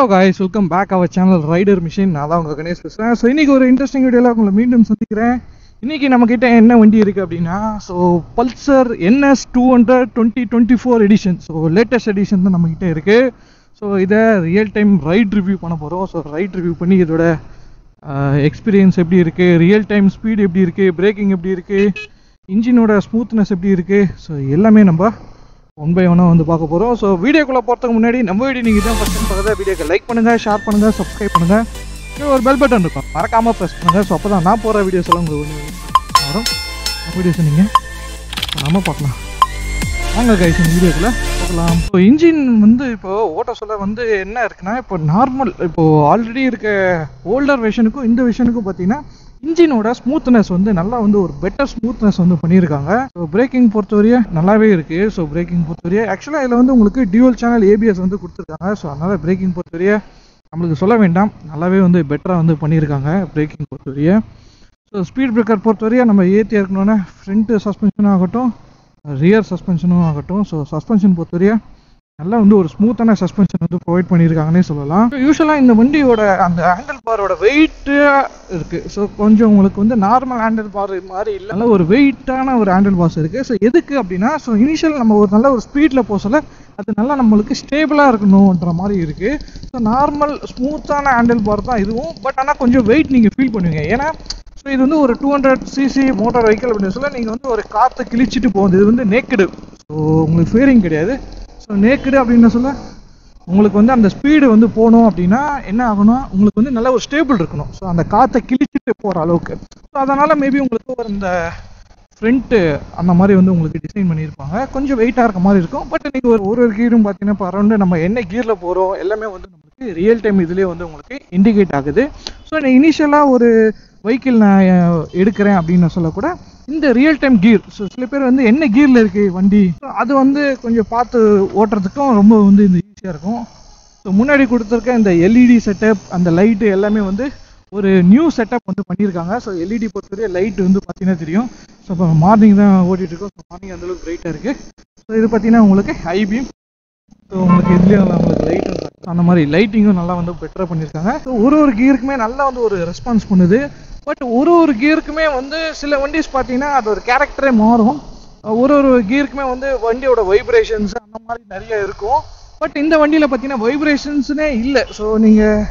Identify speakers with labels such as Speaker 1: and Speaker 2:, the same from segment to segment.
Speaker 1: guys welcome back our channel rider machine நான் தான் உங்கள் கணேஷ் பேசுகிறேன் ஸோ இன்றைக்கி ஒரு இன்ட்ரெஸ்டிங் வீடியோவில் உங்களை மீண்டும் சந்திக்கிறேன் இன்றைக்கி நம்மக்கிட்ட என்ன வண்டி இருக்குது அப்படின்னா so Pulsar NS two hundred twenty twenty four edition so latest edition தான் நம்மக்கிட்ட இருக்குது ஸோ இதை ரியல் டைம் ரைட் ரிவ்யூ பண்ண போகிறோம் ஸோ ரைட் ரிவ்யூ பண்ணி இதோட எக்ஸ்பீரியன்ஸ் எப்படி இருக்குது ரியல் டைம் ஸ்பீடு எப்படி இருக்குது பிரேக்கிங் எப்படி இருக்குது இன்ஜினோட ஸ்மூத்னஸ் எப்படி இருக்குது ஸோ எல்லாமே நம்ம ஒன் பை ஒன்னாக வந்து பார்க்க போகிறோம் ஸோ வீடியோக்குள்ளே போகிறதுக்கு முன்னாடி நம்ம வீடியோ நீங்கள் தான் ஃபஸ்ட் டைம் பார்க்குறதா வீடியோக்கு லைக் பண்ணுங்கள் ஷேர் பண்ணுங்கள் சப்ஸ்கிரைப் பண்ணுங்கள் கீழே ஒரு பெல் பட்டன் இருக்கும் மறக்காமல் ப்ரெஸ் பண்ணுங்கள் ஸோ அப்போ தான் நான் போகிற வீடியோஸ் எல்லாம் உங்களுக்கு ஒன்று வரும் வீடியோஸ் நீங்கள் நம்ம பார்க்கலாம் வாங்க கைஸ் இந்த வீடியோக்குள்ள பார்க்கலாம் இப்போ இன்ஜின் வந்து இப்போ ஓட்ட சொல்ல வந்து என்ன இருக்குன்னா இப்போ நார்மல் இப்போ ஆல்ரெடி இருக்க ஓல்டர் வெர்ஷனுக்கும் இந்த வெர்ஷனுக்கும் பார்த்தீங்கன்னா இன்ஜினோட ஸ்மூத்னஸ் வந்து நல்லா வந்து ஒரு பெட்டர் ஸ்மூத்னஸ் வந்து பண்ணியிருக்காங்க ஸோ பிரேக்கிங் பொறுத்தவரையே நல்லாவே இருக்கு ஸோ பிரேக்கிங் பொறுத்தவரையே ஆக்சுவலாக இதில் வந்து உங்களுக்கு டியூவல் சேனல் ஏபிஎஸ் வந்து கொடுத்துருக்காங்க ஸோ அதனால பிரேக்கிங் பொறுத்தவரையே நம்மளுக்கு சொல்ல வேண்டாம் நல்லாவே வந்து பெட்டராக வந்து பண்ணியிருக்காங்க பிரேக்கிங் பொறுத்தவரையே ஸோ ஸ்பீட் பிரேக்கர் பொறுத்தவரையே நம்ம ஏற்றி இருக்கணும்னா ஃப்ரண்ட்டு சஸ்பென்ஷனும் ஆகட்டும் ரியர் சஸ்பென்ஷனும் ஆகட்டும் ஸோ சஸ்பென்ஷன் பொறுத்தவரையே நல்லா வந்து ஒரு ஸ்மூத்தான சஸ்பென்ஷன் வந்து ப்ரொவைட் பண்ணியிருக்காங்கன்னே சொல்லலாம் யூஸ்வலாக இந்த வண்டியோட அந்த ஹேண்டில் பாரோட வெயிட்டாக இருக்குது ஸோ கொஞ்சம் உங்களுக்கு வந்து நார்மல் ஹேண்டில் பார் மாதிரி இல்லை நல்ல ஒரு வெயிட்டான ஒரு ஹேண்டில் பாஸ் இருக்குது ஸோ எதுக்கு அப்படின்னா ஸோ இனிஷியல் நம்ம ஒரு நல்ல ஒரு ஸ்பீடில் போக சொல்ல அது நல்லா நம்மளுக்கு ஸ்டேபிளாக இருக்கணுன்ற மாதிரி இருக்குது ஸோ நார்மல் ஸ்மூத்தான ஹேண்டில் பார் தான் இதுவும் பட் ஆனால் கொஞ்சம் வெயிட் நீங்கள் ஃபீல் பண்ணுவீங்க ஏன்னா ஸோ இது வந்து ஒரு two hundred CC motor vehicle அப்படின்னு சொல்ல நீங்கள் வந்து ஒரு காற்றை கிழிச்சிட்டு போகுது இது வந்து நேக்கடு ஸோ உங்களுக்கு ஃபேரிங் கிடையாது ஸோ நேக்கடு அப்படின்னு சொல்ல உங்களுக்கு வந்து அந்த ஸ்பீடு வந்து போகணும் அப்படின்னா என்ன ஆகணும் உங்களுக்கு வந்து நல்ல ஒரு ஸ்டேபிள் இருக்கணும் ஸோ அந்த காற்றை கிழிச்சிட்டு போகிற அளவுக்கு ஸோ அதனால் மேபி உங்களுக்கு ஒரு இந்த ஃப்ரண்ட்டு அந்த மாதிரி வந்து உங்களுக்கு டிசைன் பண்ணியிருப்பாங்க கொஞ்சம் வெயிட்டாக இருக்க மாதிரி இருக்கும் பட் நீங்கள் ஒரு ஒரு ஒரு கீரும் பார்த்தீங்கன்னா இப்போ அரௌண்டு நம்ம என்ன கீரில் போகிறோம் எல்லாமே வந்து நம்மளுக்கு ரியல் டைம் இதுலேயே வந்து உங்களுக்கு இண்டிகேட் ஆகுது ஸோ நான் இனிஷியலாக ஒரு வெஹிக்கிள் நான் எடுக்கிறேன் அப்படின்னு சொல்லக்கூட இந்த ரியல் டைம் கீர் ஸோ சில பேர் வந்து என்ன கீரில் இருக்குது வண்டி So அது வந்து கொஞ்சம் பார்த்து ஓட்டுறதுக்கும் ரொம்ப வந்து இந்த ஈஸியாக இருக்கும் ஸோ முன்னாடி கொடுத்துருக்க இந்த எல்இடி செட்டப் அந்த லைட்டு எல்லாமே வந்து ஒரு நியூ செட்டப் வந்து பண்ணியிருக்காங்க ஸோ எல்இடி பொறுத்தவரை லைட் வந்து பார்த்தீங்கன்னா தெரியும் ஸோ இப்போ மார்னிங் தான் ஓட்டிகிட்டு இருக்கோம் ஸோ மார்னிங் அந்தளவுக்கு பிரைட்டாக இருக்குது ஸோ இது பார்த்தீங்கன்னா உங்களுக்கு ஐபீம் ஸோ உங்களுக்கு இதுலேயும் உங்களுக்கு லைட்டும் அந்த மாதிரி லைட்டிங்கும் நல்லா வந்து பெட்டராக பண்ணியிருக்காங்க ஸோ ஒரு ஒரு கியருக்குமே நல்லா வந்து ஒரு ரெஸ்பான்ஸ் பண்ணுது பட் ஒரு ஒரு கியருக்குமே வந்து சில வண்டிஸ் பார்த்தீங்கன்னா அது ஒரு கேரக்டரே மாறும் ஒரு ஒரு கியருக்குமே வந்து வண்டியோட வைப்ரேஷன்ஸ் அந்த மாதிரி நிறைய இருக்கும் பட் இந்த வண்டியில் பார்த்தீங்கன்னா வைப்ரேஷன்ஸ்னே இல்லை ஸோ நீங்கள்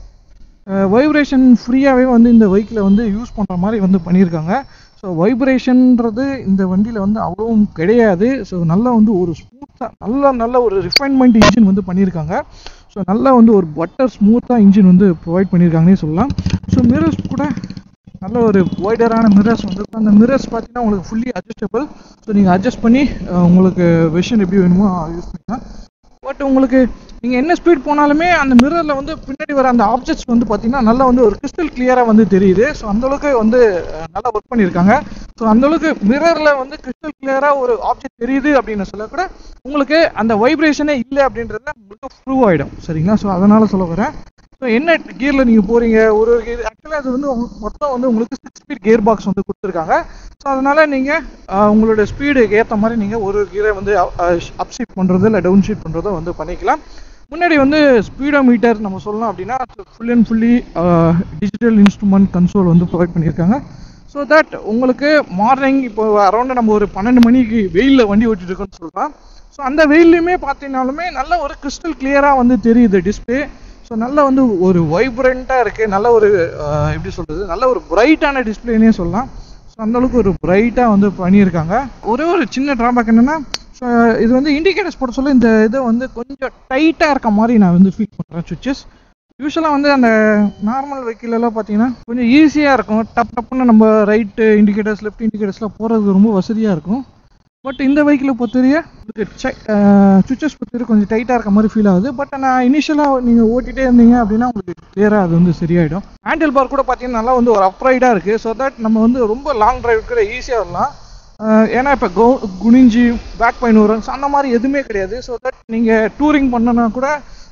Speaker 1: வைப்ரேஷன் ஃப்ரீயாகவே வந்து இந்த வெஹிக்கிளை வந்து யூஸ் பண்ணுற மாதிரி வந்து பண்ணியிருக்காங்க ஸோ வைப்ரேஷன்ன்றது இந்த வண்டியில் வந்து அவ்வளவும் கிடையாது ஸோ நல்லா வந்து ஒரு ஸ்மூத்தாக நல்ல நல்ல ஒரு ரிஃபைன்மெண்ட் இன்ஜின் வந்து பண்ணியிருக்காங்க ஸோ நல்லா வந்து ஒரு பட்டர் ஸ்மூத்தாக இன்ஜின் வந்து ப்ரொவைட் பண்ணியிருக்காங்கன்னே சொல்லலாம் ஸோ மிரர்ஸ் கூட நல்ல ஒரு ஒய்டரான மிரர்ஸ் வந்து அந்த மிரர்ஸ் பார்த்தீங்கன்னா உங்களுக்கு ஃபுல்லி அட்ஜஸ்டபிள் ஸோ நீங்கள் அட்ஜஸ்ட் பண்ணி அஹ், உங்களுக்கு வெர்ஷன் எப்படி வேணுமோ யூஸ் பண்ணிக்கலாம் பட் உங்களுக்கு நீங்கள் என்ன ஸ்பீட் போனாலுமே அந்த மிரரில் வந்து பின்னாடி வர அந்த ஆப்ஜெக்ட்ஸ் வந்து பார்த்தீங்கன்னா நல்லா வந்து ஒரு கிறிஸ்டல் கிளியராக வந்து தெரியுது ஸோ அந்தளவுக்கு வந்து அஹ், நல்லா ஒர்க் பண்ணியிருக்காங்க ஸோ அந்தளவுக்கு மிரரில் வந்து கிறிஸ்டல் கிளியராக ஒரு ஆப்ஜெக்ட் தெரியுது அப்படின்னு சொல்ல கூட உங்களுக்கு அந்த வைப்ரேஷனே இல்லை அப்படின்றத உங்களுக்கு ப்ரூவ் ஆகிடும் சரிங்களா ஸோ அதனால் சொல்ல வரேன் ஸோ என்ன கியரில் நீங்கள் போகிறீங்க ஒரு ஒரு கியர் ஆக்சுவலாக அது வந்து உங்க- மொத்தம் வந்து உங்களுக்கு சிக்ஸ் ஸ்பீட் கியர் பாக்ஸ் வந்து கொடுத்துருக்காங்க ஸோ அதனால் நீங்கள் உங்களோட ஸ்பீடுக்கு ஏற்ற மாதிரி நீங்கள் ஒரு ஒரு கியரை வந்து அப் ஷீட் பண்ணுறதோ இல்லை டவுன் ஷீட் பண்ணுறதோ வந்து பண்ணிக்கலாம் முன்னாடி வந்து ஸ்பீடோ மீட்டர் நம்ம சொல்லலாம் அப்படின்னா full and fully digital instrument console வந்து ப்ரொவைட் பண்ணியிருக்காங்க ஸோ தட் உங்களுக்கு மார்னிங் இப்போ அரௌண்ட் நம்ம ஒரு பன்னெண்டு மணிக்கு வெயிலில் வண்டி ஓட்டிட்டு இருக்கோம்னு சொல்லலாம் ஸோ அந்த வெயிலையுமே பார்த்தீங்கனாலுமே நல்ல ஒரு கிறிஸ்டல் கிளியராக வந்து தெரியுது டிஸ்பிளே ஸோ நல்ல வந்து ஒரு வைப்ரண்ட்டாக இருக்குது நல்ல ஒரு அஹ், எப்படி சொல்கிறது நல்ல ஒரு பிரைட்டான டிஸ்பிளேனே சொல்லலாம் ஸோ அந்தளவுக்கு ஒரு பிரைட்டாக வந்து பண்ணியிருக்காங்க ஒரே ஒரு சின்ன ட்ராபேக் என்னென்னா ஸோ இது வந்து இண்டிகேட்டர்ஸ் போட சொல்ல இந்த இதை வந்து கொஞ்சம் டைட்டாக இருக்க மாதிரி நான் வந்து ஃபீல் பண்ணுறேன் சுவிச்சஸ் யூஸ்வலாக வந்து அந்த நார்மல் வெஹிக்கிளெல்லாம் பார்த்தீங்கன்னா கொஞ்சம் ஈஸியாக இருக்கும் டப் டப்புன்னு நம்ம ரைட்டு இண்டிகேட்டர்ஸ் லெஃப்ட் இண்டிகேட்டர்ஸ்லாம் போகிறதுக்கு ரொம்ப வசதியாக இருக்கும் பட் இந்த வெஹிக்கிளை பொறுத்தவரைய சுவிச்சஸ் பொறுத்தவரை கொஞ்சம் டைட்டாக இருக்க மாதிரி ஃபீல் ஆகுது பட் நான் இனிஷியலாக நீங்கள் ஓட்டிகிட்டே இருந்தீங்க அப்படின்னா உங்களுக்கு கிளியராக அது வந்து சரியாயிடும் ஹேண்டில் பார் கூட பார்த்தீங்கன்னா நல்லா வந்து ஒரு அப்ரைடாக இருக்குது ஸோ தட் நம்ம வந்து ரொம்ப லாங் டிரைவ் கூட ஈஸியாக வரலாம் அஹ் ஏன்னா இப்போ கோ குனிஞ்சி பேக் பெயின் வரும் so அந்த மாதிரி எதுவுமே கிடையாது ஸோ தட் நீங்கள் டூரிங் பண்ணனா கூட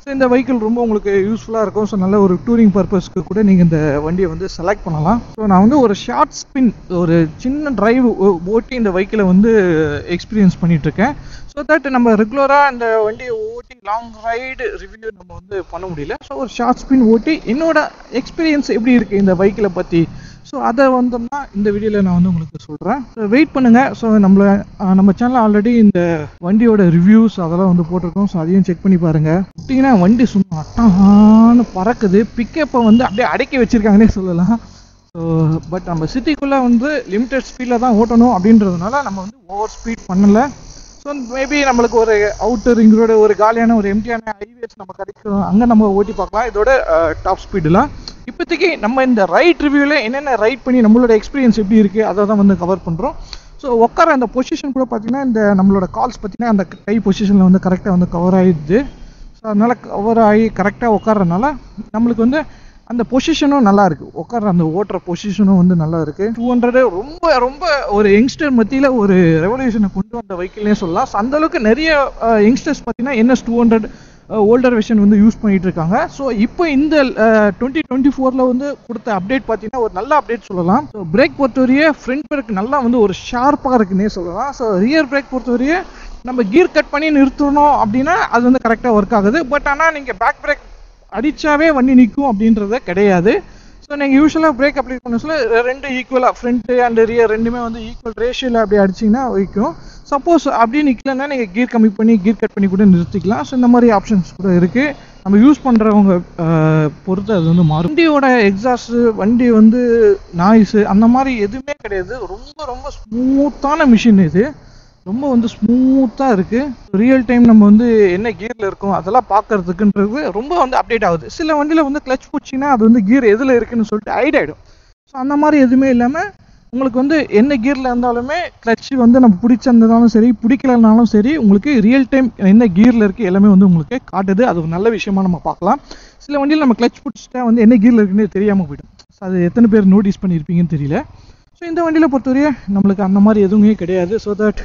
Speaker 1: ஸோ இந்த வெஹிக்கிள் ரொம்ப உங்களுக்கு யூஸ்ஃபுல்லாக இருக்கும் ஸோ நல்ல ஒரு டூரிங் பர்பஸ்க்கு கூட நீங்கள் இந்த வண்டியை வந்து செலக்ட் பண்ணலாம் ஸோ நான் வந்து ஒரு ஷார்ட் ஸ்பின் ஒரு சின்ன டிரைவ் ஓட்டி இந்த வெஹிக்கிளை வந்து எக்ஸ்பீரியன்ஸ் பண்ணிட்டு இருக்கேன் ஸோ தட் நம்ம ரெகுலராக இந்த வண்டியை ஓட்டி லாங் ரைடு ரிவ்யூ நம்ம வந்து பண்ண முடியல ஸோ ஒரு ஷார்ட் ஸ்பின் ஓட்டி என்னோட எக்ஸ்பீரியன்ஸ் எப்படி இருக்குது இந்த வெஹிக்கிளை பற்றி ஸோ அதை வந்தோம்னா இந்த வீடியோவில் நான் வந்து உங்களுக்கு சொல்கிறேன் வெயிட் பண்ணுங்கள் ஸோ நம்மள அஹ், நம்ம சேனல் ஆல்ரெடி இந்த வண்டியோட ரிவ்யூஸ் அதெல்லாம் வந்து போட்டிருக்கோம் ஸோ அதையும் செக் பண்ணி பாருங்கள் பார்த்தீங்கன்னா வண்டி சும்மா அட்டகான பறக்குது பிக்கப்பை வந்து அப்படியே அடக்கி வச்சிருக்காங்கன்னே சொல்லலாம் ஸோ பட் நம்ம சிட்டிக்குள்ளே வந்து லிமிட்டட் ஸ்பீடில் தான் ஓட்டணும் அப்படின்றதுனால நம்ம வந்து ஓவர் ஸ்பீட் பண்ணலை ஸோ மேபி நம்மளுக்கு ஒரு அவுட்டர் ரிங்கோட ஒரு காலியான ஒரு எம்டியான ஹைவேஸ் நம்ம கிடைக்கும் அங்கே நம்ம ஓட்டி பார்க்கலாம் இதோட டாப் ஸ்பீடெலாம் இப்போதைக்கு நம்ம இந்த ரைட் ரிவ்யூவில் என்னென்ன ரைட் பண்ணி நம்மளோட எக்ஸ்பீரியன்ஸ் எப்படி இருக்குது அதை தான் வந்து கவர் பண்ணுறோம் ஸோ உட்கார அந்த பொசிஷன் கூட பார்த்தீங்கன்னா இந்த நம்மளோட கால்ஸ் பார்த்தீங்கன்னா அந்த கை பொசிஷனில் வந்து கரெக்டாக வந்து கவர் ஆகிடுது ஸோ அதனால் கவர் ஆகி கரெக்டாக உட்காரனால நம்மளுக்கு வந்து அந்த பொசிஷனும் நல்லா இருக்கு உட்கார அந்த ஓட்டுற பொசிஷனும் வந்து நல்லா இருக்கு டூ ஹண்ட்ரடு ரொம்ப ரொம்ப ஒரு யங்ஸ்டர் மத்தியில் ஒரு ரெவல்யூஷனை கொண்டு வந்த வெஹிக்கிள்னே சொல்லலாம் So, அந்த அளவுக்கு நிறைய யங்ஸ்டர்ஸ் பார்த்தீங்கன்னா NS two hundred older version வந்து யூஸ் பண்ணிட்டு இருக்காங்க ஸோ இப்போ இந்த டுவெண்ட்டி டுவெண்ட்டி ஃபோரில் வந்து கொடுத்த அப்டேட் பார்த்தீங்கன்னா ஒரு நல்ல அப்டேட் சொல்லலாம் ஸோ பிரேக் பொறுத்தவரையே ஃப்ரண்ட் பிரேக் நல்லா வந்து ஒரு ஷார்ப்பாக இருக்குன்னே சொல்லலாம் ஸோ ரியர் பிரேக் பொறுத்தவரையே நம்ம கீர் கட் பண்ணி நிறுத்தணும் அப்படின்னா அது வந்து கரெக்டாக ஒர்க் ஆகுது பட் ஆனால் நீங்கள் பேக் பிரேக் அடிச்சாவே வண்டி நிற்கும் அப்படின்றது கிடையாது ஸோ நீங்கள் யூஸ்வலாக பிரேக் அப்ளை பண்ண சொல்ல ரெண்டு ஈக்குவலாக ஃப்ரண்ட்டு அண்ட் ரியர் ரெண்டுமே வந்து ஈக்குவல் ரேஷியோவில் அப்படி அடிச்சிங்கன்னா வைக்கும் சப்போஸ் அப்படி நிற்கலன்னா நீங்கள் கீர் கம்மி பண்ணி கீர் கட் பண்ணி கூட நிறுத்திக்கலாம் ஸோ இந்த மாதிரி ஆப்ஷன்ஸ் கூட இருக்குது நம்ம யூஸ் பண்ணுறவங்க பொறுத்து அது வந்து மாறும் வண்டியோட எக்ஸாஸ்ட் வண்டி வந்து நாய்ஸு அந்த மாதிரி எதுவுமே கிடையாது ரொம்ப ரொம்ப ஸ்மூத்தான மிஷின் இது ரொம்ப வந்து ஸ்மூத்தாக இருக்குது ரியல் டைம் நம்ம வந்து என்ன கியரில் இருக்கோம் அதெல்லாம் பார்க்கறதுக்குன்றது ரொம்ப வந்து அப்டேட் ஆகுது சில வண்டியில் வந்து கிளச் போச்சுன்னா அது வந்து கியர் எதில் இருக்குன்னு சொல்லிட்டு ஐட் ஆகிடும் ஸோ அந்த மாதிரி எதுவுமே இல்லாமல் உங்களுக்கு வந்து என்ன கியரில் இருந்தாலுமே கிளச் வந்து நம்ம பிடிச்சிருந்ததாலும் சரி பிடிக்கலனாலும் சரி உங்களுக்கு ரியல் டைம் என்ன கியரில் இருக்குது எல்லாமே வந்து உங்களுக்கு காட்டுது அது ஒரு நல்ல விஷயமா நம்ம பார்க்கலாம் சில வண்டியில் நம்ம கிளச் பிடிச்சிட்டா வந்து என்ன கியரில் இருக்குன்னு தெரியாமல் போயிடும் ஸோ அது எத்தனை பேர் நோட்டீஸ் பண்ணியிருப்பீங்கன்னு தெரியல ஸோ இந்த வண்டியில் பொறுத்தவரையே நம்மளுக்கு அந்த மாதிரி எதுவுமே கிடையாது ஸோ தட்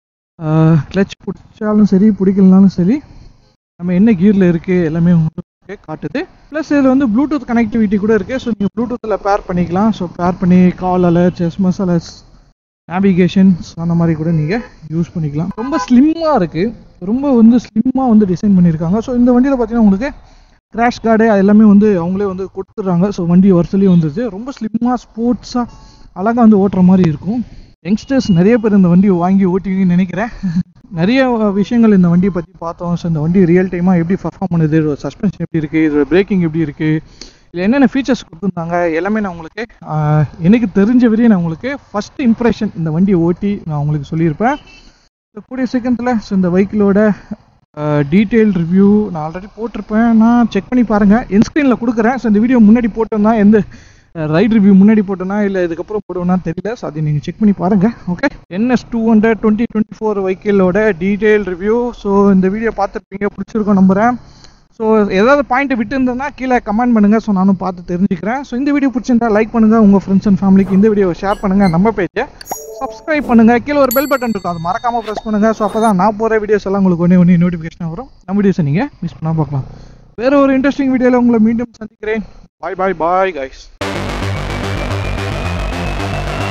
Speaker 1: கிளச் பிடிச்சாலும் சரி பிடிக்கலனாலும் சரி நம்ம என்ன கியரில் இருக்குது எல்லாமே உங்களுக்கு காட்டுது ப்ளஸ் இதில் வந்து ப்ளூடூத் கனெக்டிவிட்டி கூட இருக்குது ஸோ நீங்கள் ப்ளூடூத்தில் பேர் பண்ணிக்கலாம் ஸோ பேர் பண்ணி call alerts SMS alerts navigations அந்த மாதிரி கூட நீங்கள் யூஸ் பண்ணிக்கலாம் ரொம்ப ஸ்லிம்மாக இருக்குது ரொம்ப வந்து ஸ்லிம்மாக வந்து டிசைன் பண்ணியிருக்காங்க ஸோ இந்த வண்டியில் பார்த்தீங்கன்னா உங்களுக்கு கிராஷ் கார்டு அது எல்லாமே வந்து அவங்களே வந்து கொடுத்துட்றாங்க ஸோ வண்டி வருஷத்துலேயே வந்துருச்சு ரொம்ப ஸ்லிம்மாக ஸ்போர்ட்ஸாக அழகாக வந்து ஓட்டுற மாதிரி இருக்கும் யங்ஸ்டர்ஸ் நிறைய பேர் இந்த வண்டியை வாங்கி ஓட்டுவீங்கன்னு நினைக்கிறேன் நிறைய விஷயங்கள் இந்த வண்டியை பற்றி பார்த்தோம் ஸோ இந்த வண்டி ரியல் டைமாக எப்படி பர்ஃபார்ம் பண்ணுது இதோட சஸ்பென்ஷன் எப்படி இருக்குது இதோட பிரேக்கிங் எப்படி இருக்குது இதில் என்னென்ன ஃபீச்சர்ஸ் கொடுத்துருந்தாங்க எல்லாமே நான் உங்களுக்கு ஆஹ், எனக்கு தெரிஞ்ச வரையும் நான் உங்களுக்கு ஃபர்ஸ்ட் இம்ப்ரெஷன் இந்த வண்டியை ஓட்டி நான் உங்களுக்கு சொல்லியிருப்பேன் ஸோ கூடிய செகண்டில் ஸோ இந்த வெஹிக்கிளோட டீட்டெயில் ரிவ்யூ நான் ஆல்ரெடி போட்டிருப்பேன் நான் செக் பண்ணி பாருங்கள் என் ஸ்க்ரீனில் கொடுக்குறேன் ஸோ இந்த வீடியோ முன்னாடி போட்டோம்னா எந்த ரைட் ரிவ்யூ முன்னாடி போட்டோன்னா இல்லை இதுக்கப்புறம் போடுவேன்னா தெரியல ஸோ அதை நீங்கள் செக் பண்ணி பாருங்கள் okay NS two hundred twenty twenty four வெஹிக்கிளோட டீட்டெயில் ரிவ்யூ ஸோ இந்த வீடியோ பார்த்துருப்பீங்க பிடிச்சிருக்கோம் நம்புகிறேன் ஸோ ஏதாவது பாயிண்ட் விட்டு இருந்ததுன்னா கீழே கமெண்ட் பண்ணுங்கள் ஸோ நானும் பார்த்து தெரிஞ்சுக்கிறேன் ஸோ இந்த வீடியோ பிடிச்சிருந்தா லைக் பண்ணுங்கள் உங்கள் ஃப்ரெண்ட்ஸ் அண்ட் ஃபேமிலிக்கு இந்த வீடியோவை ஷேர் பண்ணுங்கள் நம்ம பேஜை சப்ஸ்கிரைப் பண்ணுங்கள் கீழே ஒரு பெல் பட்டன் இருக்கும் அது மறக்காமல் ப்ரெஸ் பண்ணுங்கள் ஸோ அப்போ தான் நான் போகிற வீடியோஸ் எல்லாம் உங்களுக்கு ஒன்றே ஒன்றே நோட்டிஃபிகேஷன் வரும் நம்ம வீடியோஸை நீங்கள் மிஸ் பண்ணாமல் பார்க்கலாம் வேறு ஒரு இன்ட்ரெஸ்டிங் வீடியோவில் உங்களை மீண்டும் சந்திக்கிறேன் பாய் பாய் பாய் கைஸ்